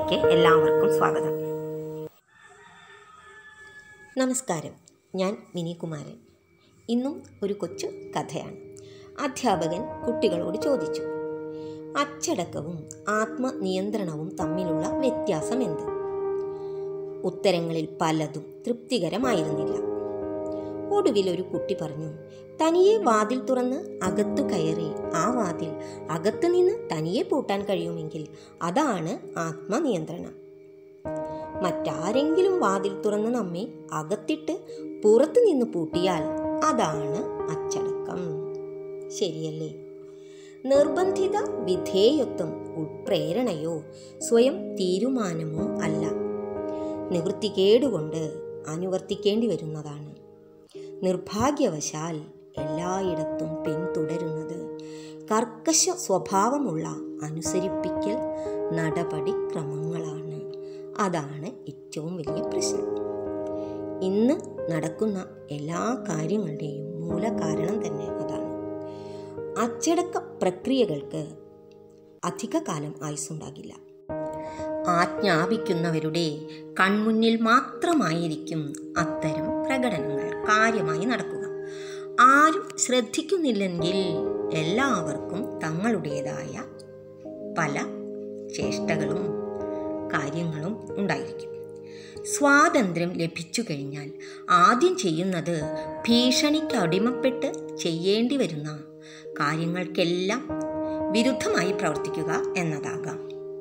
ചാനലിലേക്ക് എല്ലാവർക്കും സ്വാഗതം നമസ്കാരം ഞാൻ മിനി കുമാരൻ ഇന്നും ഒരു കൊച്ചു കഥയാണ് അധ്യാപകൻ കുട്ടികളോട് ചോദിച്ചു അച്ചടക്കവും ആത്മനിയന്ത്രണവും തമ്മിലുള്ള വ്യത്യാസം എന്ത് ഉത്തരങ്ങളിൽ പലതും തൃപ്തികരമായിരുന്നില്ല ഒടുവിൽ ഒരു കുട്ടി പറഞ്ഞു തനിയെ വാതിൽ തുറന്ന് അകത്തു കയറി ആ വാതിൽ അകത്തു നിന്ന് തനിയെ പൂട്ടാൻ കഴിയുമെങ്കിൽ അതാണ് ആത്മനിയന്ത്രണം മറ്റാരെങ്കിലും വാതിൽ തുറന്ന് നമ്മെ അകത്തിട്ട് പുറത്തു നിന്ന് പൂട്ടിയാൽ അതാണ് അച്ചടക്കം ശരിയല്ലേ നിർബന്ധിത വിധേയത്വം ഉൾപ്രേരണയോ സ്വയം തീരുമാനമോ അല്ല നിവൃത്തികേടുകൊണ്ട് അനുവർത്തിക്കേണ്ടി വരുന്നതാണ് നിർഭാഗ്യവശാൽ എല്ലായിടത്തും പിന്തുടരുന്നത് കർക്കശ സ്വഭാവമുള്ള അനുസരിപ്പിക്കൽ നടപടിക്രമങ്ങളാണ് അതാണ് ഏറ്റവും വലിയ പ്രശ്നം ഇന്ന് നടക്കുന്ന എല്ലാ കാര്യങ്ങളുടെയും മൂലകാരണം തന്നെ അതാണ് അച്ചടക്ക പ്രക്രിയകൾക്ക് അധികകാലം ആയുസ്സുണ്ടാകില്ല ആജ്ഞാപിക്കുന്നവരുടെ കൺമുന്നിൽ മാത്രമായിരിക്കും അത്തരം പ്രകടനങ്ങൾ കാര്യമായി നടക്കുക ആരും ശ്രദ്ധിക്കുന്നില്ലെങ്കിൽ എല്ലാവർക്കും തങ്ങളുടേതായ പല ചേഷ്ടകളും കാര്യങ്ങളും ഉണ്ടായിരിക്കും സ്വാതന്ത്ര്യം ലഭിച്ചു കഴിഞ്ഞാൽ ആദ്യം ചെയ്യുന്നത് ഭീഷണിക്ക് അടിമപ്പെട്ട് ചെയ്യേണ്ടി വരുന്ന കാര്യങ്ങൾക്കെല്ലാം വിരുദ്ധമായി പ്രവർത്തിക്കുക എന്നതാകാം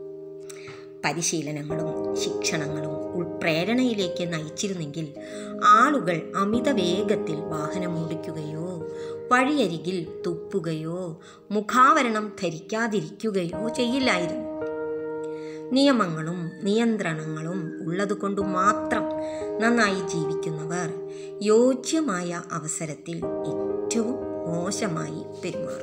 പരിശീലനങ്ങളും ശിക്ഷണങ്ങളും ഉൾപ്രേരണയിലേക്ക് നയിച്ചിരുന്നെങ്കിൽ ആളുകൾ അമിത വേഗത്തിൽ വാഹനമോടിക്കുകയോ വഴിയരികിൽ തുപ്പുകയോ മുഖാവരണം ധരിക്കാതിരിക്കുകയോ ചെയ്യില്ലായിരുന്നു നിയമങ്ങളും നിയന്ത്രണങ്ങളും ഉള്ളതുകൊണ്ട് മാത്രം നന്നായി ജീവിക്കുന്നവർ യോജ്യമായ അവസരത്തിൽ ഏറ്റവും മോശമായി പെരുമാറും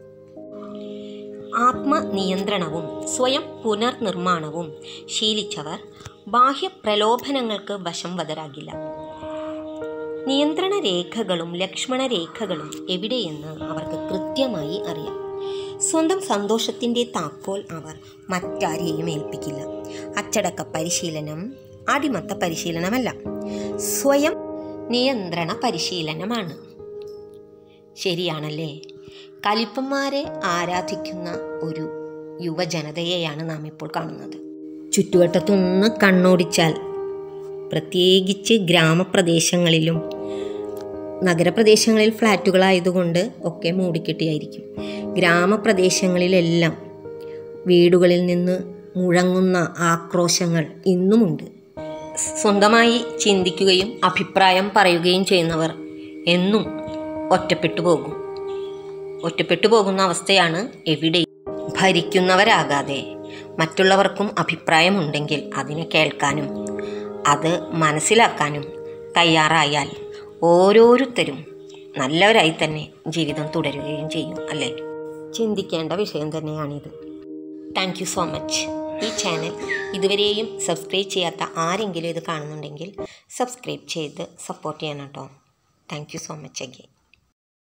ആത്മനിയന്ത്രണവും സ്വയം പുനർനിർമ്മാണവും ശീലിച്ചവർ ബാഹ്യ പ്രലോഭനങ്ങൾക്ക് വശംവതരാകില്ല നിയന്ത്രണ രേഖകളും ലക്ഷ്മണ രേഖകളും എവിടെയെന്ന് അവർക്ക് കൃത്യമായി അറിയാം സ്വന്തം സന്തോഷത്തിൻ്റെ താക്കോൽ അവർ മറ്റാരെയും ഏൽപ്പിക്കില്ല അച്ചടക്ക പരിശീലനം അടിമത്ത പരിശീലനമല്ല സ്വയം നിയന്ത്രണ പരിശീലനമാണ് ശരിയാണല്ലേ കലിപ്പന്മാരെ ആരാധിക്കുന്ന ഒരു യുവജനതയെയാണ് നാം ഇപ്പോൾ കാണുന്നത് ചുറ്റുവട്ടത്തൊന്ന് കണ്ണോടിച്ചാൽ പ്രത്യേകിച്ച് ഗ്രാമപ്രദേശങ്ങളിലും നഗരപ്രദേശങ്ങളിൽ ഫ്ലാറ്റുകളായതുകൊണ്ട് ഒക്കെ മൂടിക്കെട്ടിയായിരിക്കും ഗ്രാമപ്രദേശങ്ങളിലെല്ലാം വീടുകളിൽ നിന്ന് മുഴങ്ങുന്ന ആക്രോശങ്ങൾ ഇന്നുമുണ്ട് സ്വന്തമായി ചിന്തിക്കുകയും അഭിപ്രായം പറയുകയും ചെയ്യുന്നവർ എന്നും ഒറ്റപ്പെട്ടു പോകും ഒറ്റപ്പെട്ടു പോകുന്ന അവസ്ഥയാണ് എവിടെ ഭരിക്കുന്നവരാകാതെ മറ്റുള്ളവർക്കും അഭിപ്രായമുണ്ടെങ്കിൽ അതിനെ കേൾക്കാനും അത് മനസ്സിലാക്കാനും തയ്യാറായാൽ ഓരോരുത്തരും നല്ലവരായി തന്നെ ജീവിതം തുടരുകയും ചെയ്യും അല്ലേ ചിന്തിക്കേണ്ട വിഷയം തന്നെയാണിത് താങ്ക് യു സോ മച്ച് ഈ ചാനൽ ഇതുവരെയും സബ്സ്ക്രൈബ് ചെയ്യാത്ത ആരെങ്കിലും ഇത് കാണുന്നുണ്ടെങ്കിൽ സബ്സ്ക്രൈബ് ചെയ്ത് സപ്പോർട്ട് ചെയ്യണം കേട്ടോ thank you so much again